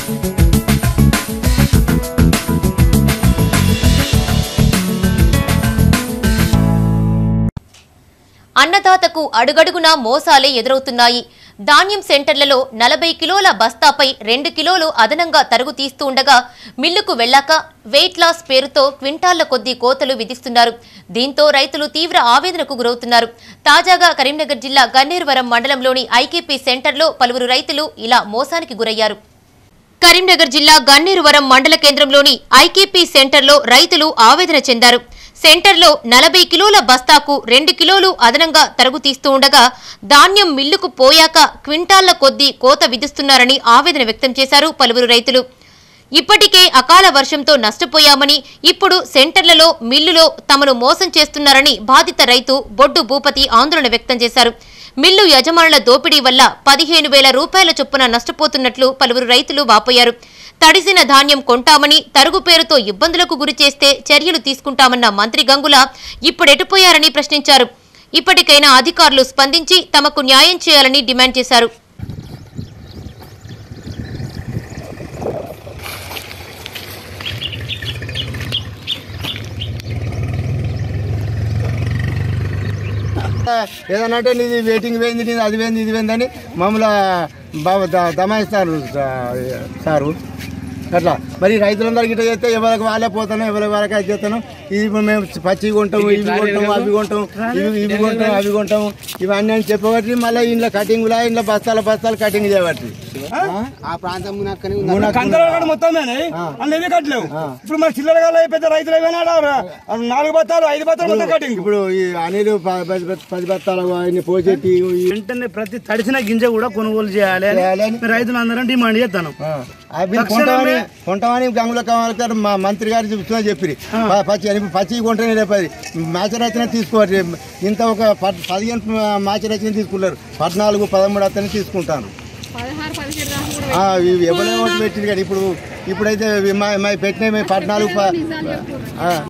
అన్నదాతకు అడుగడుగునా మోసాలే ఎదురవుతున్నాయి ధాన్యం సెంటర్లలో నలభై కిలోల బస్తాపై రెండు కిలోలు అదనంగా తరుగు తీస్తూ ఉండగా మిల్లుకు వెళ్లాక వెయిట్ లాస్ పేరుతో క్వింటాళ్ల కొద్దీ కోతలు విధిస్తున్నారు దీంతో రైతులు తీవ్ర ఆవేదనకు గురవుతున్నారు తాజాగా కరీంనగర్ జిల్లా గన్నేరువరం మండలంలోని ఐకేపీ సెంటర్లో పలువురు రైతులు ఇలా మోసానికి గురయ్యారు కరీంనగర్ జిల్లా గన్నేరువరం మండల కేంద్రంలోని ఐకేపీ సెంటర్లో రైతులు ఆవేదన చెందారు సెంటర్లో నలభై కిలోల బస్తాకు రెండు కిలోలు అదనంగా తరుగు తీస్తూ ఉండగా ధాన్యం మిల్లుకు పోయాక క్వింటాళ్ల కొద్దీ కోత విధిస్తున్నారని ఆవేదన వ్యక్తం చేశారు పలువురు రైతులు ఇప్పటికే అకాల వర్షంతో నష్టపోయామని ఇప్పుడు సెంటర్లలో మిల్లులో తమను మోసం చేస్తున్నారని బాధిత రైతు బొడ్డు భూపతి ఆందోళన వ్యక్తం చేశారు మిల్లు యజమానుల దోపిడీ వల్ల పదిహేను వేల రూపాయల చొప్పున నష్టపోతున్నట్లు పలువురు రైతులు వాపోయారు తడిసిన ధాన్యం కొంటామని తరుగు పేరుతో ఇబ్బందులకు గురి చేస్తే చర్యలు తీసుకుంటామన్న మంత్రి గంగుల ఇప్పుడెటుపోయారని ప్రశ్నించారు ఇప్పటికైనా అధికారులు స్పందించి తమకు న్యాయం చేయాలని డిమాండ్ చేశారు ఏదన్నా అంటే నీది వెయిటింగ్ పోయింది నీది అది పోయింది ఇది పోయిందని మమ్మల్ని బాగా ద- దమాయిస్తారు సా- సారు అట్లా మరి రైతులందరికీ ఇట్లా చేస్తే ఎవరికి వాళ్ళే పోతాను ఎవరికి వాళ్ళకి అది చేస్తాను ఇది ఇప్పుడు మేము పచ్చి కొంటాము ఇవి కొంటాము అవి కొంటాం ఇవి ఇవి కొంటాం అవి కొంటాము ఇవన్నీ అని చెప్పబట్టి మళ్ళీ ఇంట్లో కటింగ్లా ఇంట్లో బస్తాల బస్తాలు కటింగ్ చేయబట్టి ఆ ప్రాంతం మునక్కని ఉంది. మునక్కు- కందరగాడు మొత్తమేనే అందులో ఏమీ కట్టలేవు ఇప్పుడు మన చిల్లరగా పెద్ద రైతులు ఏమైనా నాలుగు బత్తాలు ఐదు బత్తాలు మొత్తం కట్టింగ్ ఇప్పుడు ఈ అనిలు ప- పది బత్త- పది బస్తాలు అన్ని పోసేటి ఈ- వెంటనే ప్రతి తడిసిన గింజ కూడా కొనుగోలు చేయాలి అని చేయాలని రైతులందరం డిమాండ్ చేస్తాను ఆ, అవి కొంటామని కొంటామని గంగుల కావాలి మా మంత్రి గారు చెప్తున్నా చెప్పి పచ్చి అని పచ్చి కొంటేనే రేపు అది మ్యాచరచన తీసుకోవాలి ఇంత ఒక పద్- పదిహేను మ్యాచరచన తీసుకుంటారు పద్నాలుగు పదమూడు అతని తీసుకుంటాను ఆ, ఇవి ఎవరో ఒకటి పెట్టింది కానీ ఇప్పుడు ఇప్పుడైతే ఇవి మా మా పెట్టినవి పద్నాలుగు ప- ఆ.